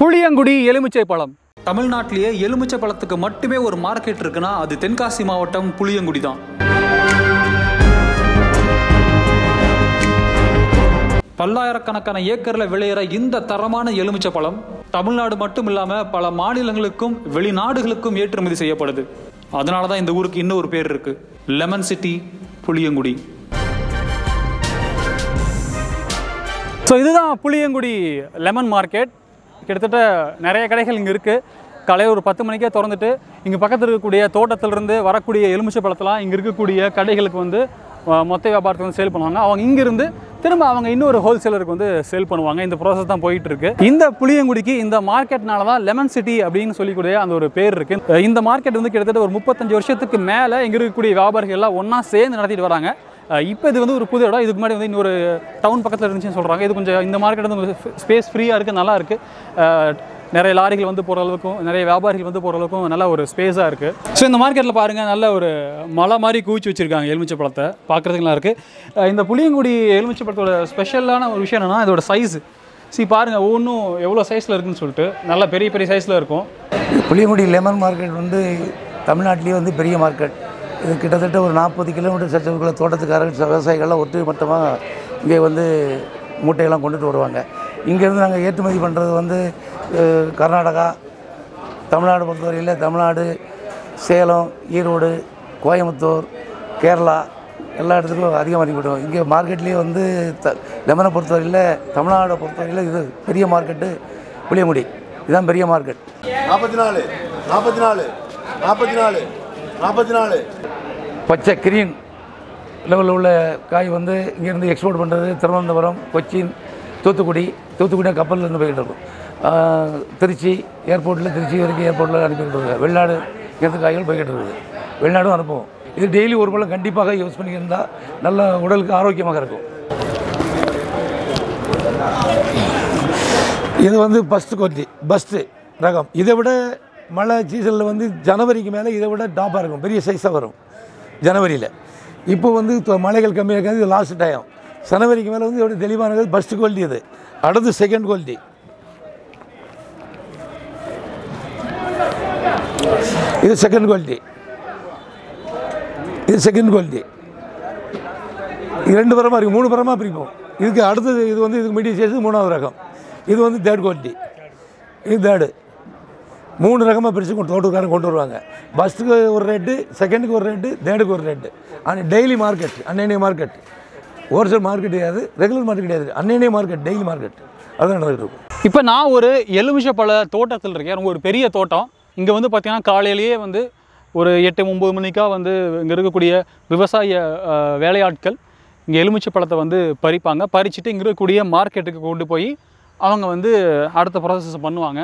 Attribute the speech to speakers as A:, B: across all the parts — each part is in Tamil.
A: புளியங்குடி எலுமிச்சை பழம்
B: தமிழ்நாட்டிலேயே எலுமிச்சை பழத்துக்கு மட்டுமே ஒரு மார்க்கெட் இருக்குன்னா அது தென்காசி மாவட்டம் புளியங்குடி தான் பல்லாயிரக்கணக்கான ஏக்கர்ல விளையிற இந்த தரமான எலுமிச்சை பழம் தமிழ்நாடு மட்டும் இல்லாம பல மாநிலங்களுக்கும் வெளிநாடுகளுக்கும் ஏற்றுமதி செய்யப்படுது அதனால தான் இந்த ஊருக்கு இன்னொரு பேர் இருக்கு லெமன் சிட்டி புளியங்குடி
A: ஸோ இதுதான் புளியங்குடி லெமன் மார்க்கெட் கிட்டத்தட்ட நிறைய கடைகள் இங்கே இருக்குது காலையில் ஒரு பத்து மணிக்கே திறந்துட்டு இங்கே பக்கத்தில் இருக்கக்கூடிய தோட்டத்திலிருந்து வரக்கூடிய எலுமிச்சை பழத்தெல்லாம் இங்கே இருக்கக்கூடிய கடைகளுக்கு வந்து அஹ், மொத்த வியாபாரத்துக்கு வந்து சேல் பண்ணுவாங்க அவங்க இங்கிருந்து திரும்ப அவங்க இன்னொரு ஹோல்சேலருக்கு வந்து சேல் பண்ணுவாங்க இந்த ப்ராசஸ் தான் போயிட்டு இருக்கு இந்த புளியங்குடிக்கு இந்த மார்க்கெட்னால தான் லெமன் சிட்டி அப்படின்னு சொல்லக்கூடிய அந்த ஒரு பேர் இருக்கு அஹ், இந்த மார்க்கெட் வந்து கிட்டத்தட்ட ஒரு முப்பத்தஞ்சு வருஷத்துக்கு மேலே இங்கே இருக்கக்கூடிய வியாபாரிகள் எல்லாம் ஒன்றா சேர்ந்து நடத்திட்டு வராங்க இப்போ இது வந்து ஒரு புது இடம் இதுக்கு முன்னாடி வந்து இன்னொரு டவுன் பக்கத்தில் இருந்துச்சுன்னு சொல்கிறாங்க இது கொஞ்சம் இந்த மார்க்கெட் வந்து ஸ்பேஸ் ஃப்ரீயாக இருக்குது நல்லா இருக்குது நிறைய லாரிகள் வந்து போகிற அளவுக்கும் நிறைய வியாபாரிகள் வந்து போகிற அளவுக்கும் நல்ல ஒரு ஸ்பேஸாக இருக்குது ஸோ இந்த மார்க்கெட்டில் பாருங்கள் நல்ல ஒரு மலை மாதிரி குவிச்சு வச்சுருக்காங்க எலுமிச்சை பழத்தை பார்க்குறதுக்கு நல்லா இருக்குது இந்த புளியங்குடி எலுமிச்சை பழத்தோட ஸ்பெஷலான ஒரு விஷயம் என்னென்னா இதோட சைஸ் see பாருங்கள் ஒவ்வொன்றும் எவ்வளோ சைஸில் இருக்குன்னு சொல்லிட்டு நல்ல பெரிய பெரிய சைஸில் இருக்கும்
C: புளியங்குடி லெமன் மார்க்கெட் வந்து தமிழ்நாட்டிலேயே வந்து பெரிய மார்க்கெட் இது கிட்டத்தட்ட ஒரு நாற்பது கிலோமீட்டர் சட்டத்துக்குள்ள தோட்டத்துக்காரர்கள் விவசாயிகள்லாம் ஒட்டுமொத்தமாக இங்கே வந்து மூட்டையெல்லாம் கொண்டுட்டு வருவாங்க இங்கேருந்து நாங்கள் ஏற்றுமதி பண்ணுறது வந்து அஹ், கர்நாடகா தமிழ்நாடு பொறுத்தவரையில் தமிழ்நாடு சேலம் ஈரோடு கோயம்புத்தூர் கேரளா எல்லா இடத்துக்கும் அதிகமாக அனுப்பிவிடுவோம் இங்கே மார்க்கெட்லேயே வந்து த லெமனை பொறுத்தவரையில் தமிழ்நாடை பொறுத்தவரையில் இது பெரிய மார்க்கெட்டு புளியங்குடி இதுதான் பெரிய மார்க்கெட்
D: நாற்பத்தி நாலு நாற்பத்தி நாலு நாற்பத்தி நாலு நாற்பத்தி நாலு
C: பச்சை கிரீன் லெவலில் உள்ள காய் வந்து இங்கேருந்து எக்ஸ்போர்ட் பண்ணுறது திருவனந்தபுரம் கொச்சின் தூத்துக்குடி தூத்துக்குடியாக கப்பலில் இருந்து போய்கிட்டு இருக்கும் ஆஹ், திருச்சி ஏர்போர்ட்டில் திருச்சி வரைக்கும் ஏர்போர்ட்டில் அனுப்பிட்டு இருக்காங்க வெளிநாடு இங்கேருந்து காய்கள் போய்கிட்டு இருக்குது வெளிநாடும் அனுப்புவோம் இது டெய்லி ஒரு பழம் கண்டிப்பாக யூஸ் பண்ணியிருந்தால் நல்ல உடலுக்கு ஆரோக்கியமாக இருக்கும் இது வந்து ஃபஸ்ட்டு குவாலிட்டி பஸ்ட்டு ரகம் இதை விட மழை சீசனில் வந்து ஜனவரிக்கு மேலே இதை விட டாப்பாக இருக்கும் பெரிய சைஸாக வரும் ஜனவரியில் இப்போ வந்து தொ- மழைகள் கம்மியாக இருக்காது இது லாஸ்ட் டைம் ஜனவரிக்கு மேலே வந்து இதோட தெளிவானது ஃபஸ்ட்டு குவாலிட்டி இது அடுத்து செகண்ட் குவாலிட்டி இது செகண்ட் குவாலிட்டி இது செகண்ட் குவாலிட்டி இது ரெண்டு பரமாக இருக்குது மூணு பரமாக பிரிப்போம் இதுக்கு அடுத்தது இது வந்து இதுக்கு மீடியம் சைஸ் மூணாவது ரகம் இது வந்து தேர்ட் குவாலிட்டி இது தேர்டு மூணு ரகமாக பிரித்து கொண்டு தோட்டக்காரங்க கொண்டு வருவாங்க ஃபஸ்ட்டுக்கு ஒரு ரேட்டு செகண்டுக்கு ஒரு ரேட்டு தேர்டுக்கு ஒரு ரேட்டு ஆனால் டெய்லி மார்க்கெட் அன்னைய மார்க்கெட் ஹோல்சேல் மார்க்கெட் கிடையாது ரெகுலர் மார்க்கெட் கிடையாது அன்னைய மார்க்கெட் டெய்லி மார்க்கெட் அதுதான் நடந்துகிட்டு இருக்கும்
A: இப்போ நான் ஒரு எலுமிச்சை பழ தோட்டத்தில் இருக்கேன் ரொம்ப ஒரு பெரிய தோட்டம் இங்கே வந்து பார்த்தீங்கன்னா காலையிலேயே வந்து ஒரு எட்டு ஒம்பது மணிக்கா வந்து இங்கே இருக்கக்கூடிய விவசாய அஹ், வேலையாட்கள் இங்கே எலுமிச்சை பழத்தை வந்து பறிப்பாங்க பறிச்சுட்டு இங்கே இருக்கக்கூடிய மார்க்கெட்டுக்கு கொண்டு போய் அவங்க வந்து அடுத்த ப்ராசஸ் பண்ணுவாங்க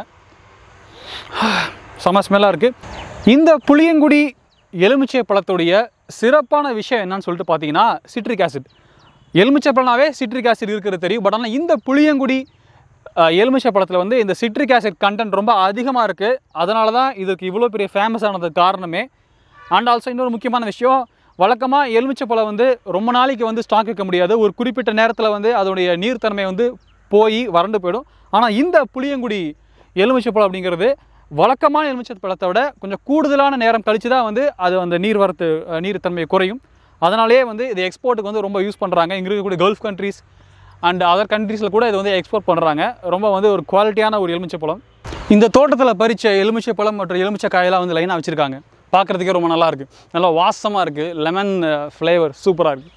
A: செம ஸ்மெல்லாக இருக்குது இந்த புளியங்குடி எலுமிச்சை பழத்துடைய சிறப்பான விஷயம் என்னன்னு சொல்லிட்டு பார்த்தீங்கன்னா சிட்ரிக் ஆசிட் எலுமிச்சை பழம்னாவே சிட்ரிக் ஆசிட் இருக்கிறது தெரியும் பட் ஆனால் இந்த புளியங்குடி அஹ், எலுமிச்சை பழத்தில் வந்து இந்த சிட்ரிக் ஆசிட் கண்டென்ட் ரொம்ப அதிகமாக இருக்குது அதனால தான் இதுக்கு இவ்வளோ பெரிய ஃபேமஸ் ஆனதுக்கு காரணமே அண்ட் ஆல்சோ இன்னொரு முக்கியமான விஷயம் வழக்கமாக எலுமிச்சை பழம் வந்து ரொம்ப நாளைக்கு வந்து ஸ்டாக் வைக்க முடியாது ஒரு குறிப்பிட்ட நேரத்தில் வந்து அதோடைய நீர்த்தன்மை வந்து போய் வறண்டு போயிடும் ஆனால் இந்த புளியங்குடி எலுமிச்சை பழம் அப்படிங்கிறது வழக்கமான எலுமிச்சை பழத்தை விட கொஞ்சம் கூடுதலான நேரம் கழித்து தான் வந்து அது அந்த நீர் வரத்து அஹ், நீர்த்தன்மை குறையும் அதனாலேயே வந்து இது எக்ஸ்போர்ட்டுக்கு வந்து ரொம்ப யூஸ் பண்ணுறாங்க இங்கே இருக்கக்கூடிய கல்ஃப் கண்ட்ரீஸ் அண்ட் அதர் கண்ட்ரீஸில் கூட இது வந்து எக்ஸ்போர்ட் பண்ணுறாங்க ரொம்ப வந்து ஒரு குவாலிட்டியான ஒரு எலுமிச்சை பழம் இந்த தோட்டத்தில் பறித்த எலுமிச்சை பழம் மற்றும் எலுமிச்சை காயெல்லாம் வந்து லைனாக வச்சுருக்காங்க பார்க்குறதுக்கே ரொம்ப நல்லா இருக்குது நல்லா வாசமாக இருக்குது லெமன் ஃப்ளேவர் சூப்பராக இருக்குது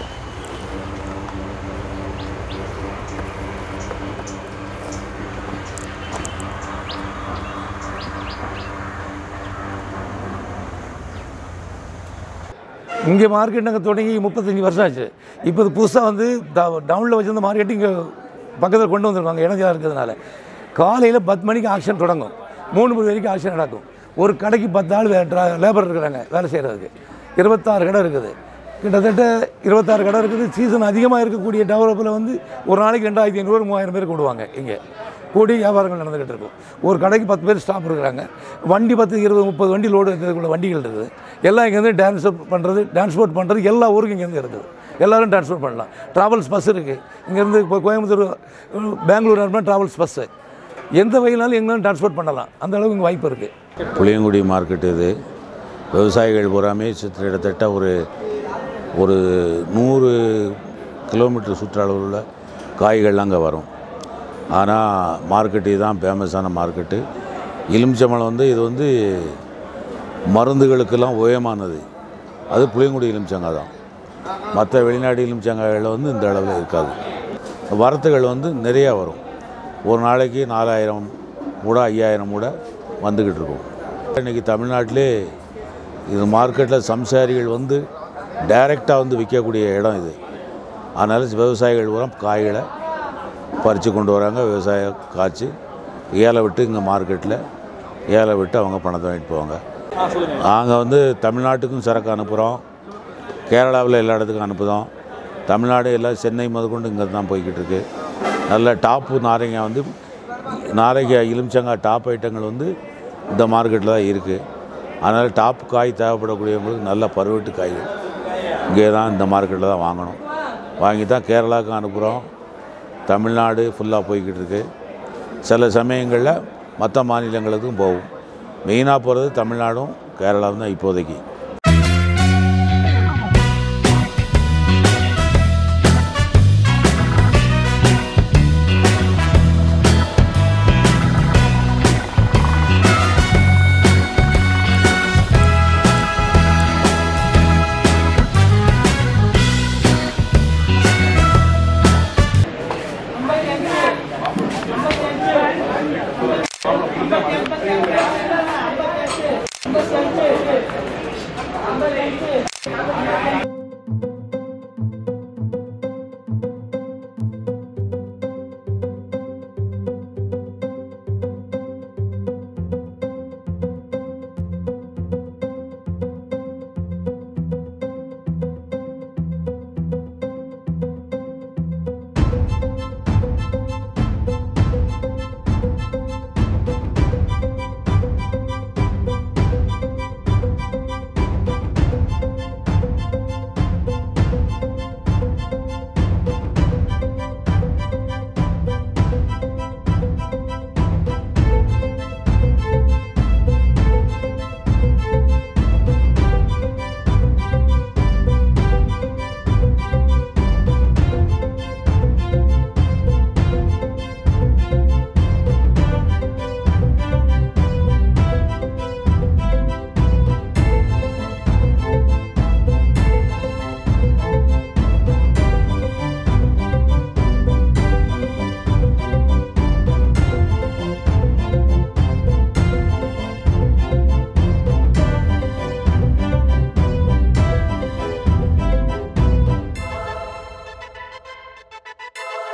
C: இங்கே மார்க்கெட் நாங்கள் தொடங்கி முப்பத்தஞ்சு வருஷம் ஆச்சு இப்போ இது புதுசாக வந்து டவுனில் வச்சிருந்த மார்க்கெட் இங்கே பக்கத்தில் கொண்டு வந்திருக்காங்க இடைஞ்சலாக இருக்கிறதுனால காலையில் பத்து மணிக்கு ஆக்ஷன் தொடங்கும் மூணு மணி வரைக்கும் ஆக்ஷன் நடக்கும் ஒரு கடைக்கு பத்து ஆள் லேபர் இருக்கிறாங்க வேலை செய்கிறதுக்கு இருபத்தாறு கடை இருக்குது கிட்டத்தட்ட இருபத்தாறு கடை இருக்குது சீசன் அதிகமாக இருக்கக்கூடிய டெவலப்பில் வந்து ஒரு நாளைக்கு ரெண்டாயிரத்தி ஐநூறு மூவாயிரம் பேர் கூடுவாங்க இங்கே கூடி வியாபாரங்கள் நடந்துகிட்டு இருக்கும் ஒரு கடைக்கு பத்து பேர் ஸ்டாஃப் இருக்கிறாங்க வண்டி பத்து இருபது முப்பது வண்டி லோடு இருக்கிறதுக்குள்ள வண்டிகள் இருக்குது எல்லாம் இங்கேருந்து டான்ஸ் பண்ணுறது டிரான்ஸ்போர்ட் பண்ணுறது எல்லா ஊருக்கும் இங்கேருந்து இருக்குது எல்லாரும் டிரான்ஸ்போர்ட் பண்ணலாம் ட்ராவல்ஸ் பஸ் இருக்குது இங்கேருந்து இப்போ கோயம்புத்தூர் பெங்களூர் அனுப்பினா ட்ராவல்ஸ் பஸ்ஸு எந்த வகையினாலும் எங்கேனாலும் டிரான்ஸ்போர்ட் பண்ணலாம் அந்த அளவுக்கு இங்கே வாய்ப்பு இருக்குது
E: புளியங்குடி மார்க்கெட் இது விவசாயிகள் பூராமே சுற்று கிட்டத்தட்ட ஒரு ஒரு நூறு கிலோமீட்டர் சுற்றளவில் உள்ள காய்கள்லாம் அங்கே வரும் ஆனால் மார்க்கெட்டு தான் ஃபேமஸான மார்க்கெட்டு எலுமிச்சம்பழம் வந்து இது வந்து மருந்துகளுக்கெல்லாம் உயமானது அது புளியங்குடி எலுமிச்சங்காய் தான் மற்ற வெளிநாட்டு எலுமிச்சங்காய்களில் வந்து இந்த அளவில் இருக்காது வரத்துகள் வந்து நிறையா வரும் ஒரு நாளைக்கு நாலாயிரம் மூட ஐயாயிரம் மூட வந்துக்கிட்டு இருக்கும் இன்றைக்கி தமிழ்நாட்டிலே இது மார்க்கெட்டில் சம்சாரிகள் வந்து டைரெக்டாக வந்து விற்கக்கூடிய இடம் இது அதனால் விவசாயிகள் பூரா காய்களை பறித்து கொண்டு வராங்க விவசாயம் காய்ச்சி ஏலை விட்டு இங்கே மார்க்கெட்டில் ஏலை விட்டு அவங்க பணத்தை வாங்கிட்டு போவாங்க நாங்கள் வந்து தமிழ்நாட்டுக்கும் சரக்கு அனுப்புகிறோம் கேரளாவில் எல்லா இடத்துக்கும் அனுப்புகிறோம் தமிழ்நாடு எல்லாம் சென்னை முதற்கொண்டு இங்கே தான் போய்கிட்டு இருக்கு நல்ல டாப்பு நாரைங்க வந்து நாரைக்காய் எலுமிச்சங்காய் டாப் ஐட்டங்கள் வந்து இந்த மார்க்கெட்டில் தான் இருக்குது அதனால் டாப் காய் தேவைப்படக்கூடியவங்களுக்கு நல்ல பருவட்டு காய்கள் இங்கே தான் இந்த மார்க்கெட்டில் தான் வாங்கணும் வாங்கி தான் கேரளாவுக்கும் அனுப்புகிறோம் தமிழ்நாடு ஃபுல்லாக போய்கிட்டு இருக்கு சில சமயங்களில் மற்ற மாநிலங்களுக்கும் போகும் மெயினாக போகிறது தமிழ்நாடும் கேரளாவும் தான் இப்போதைக்கு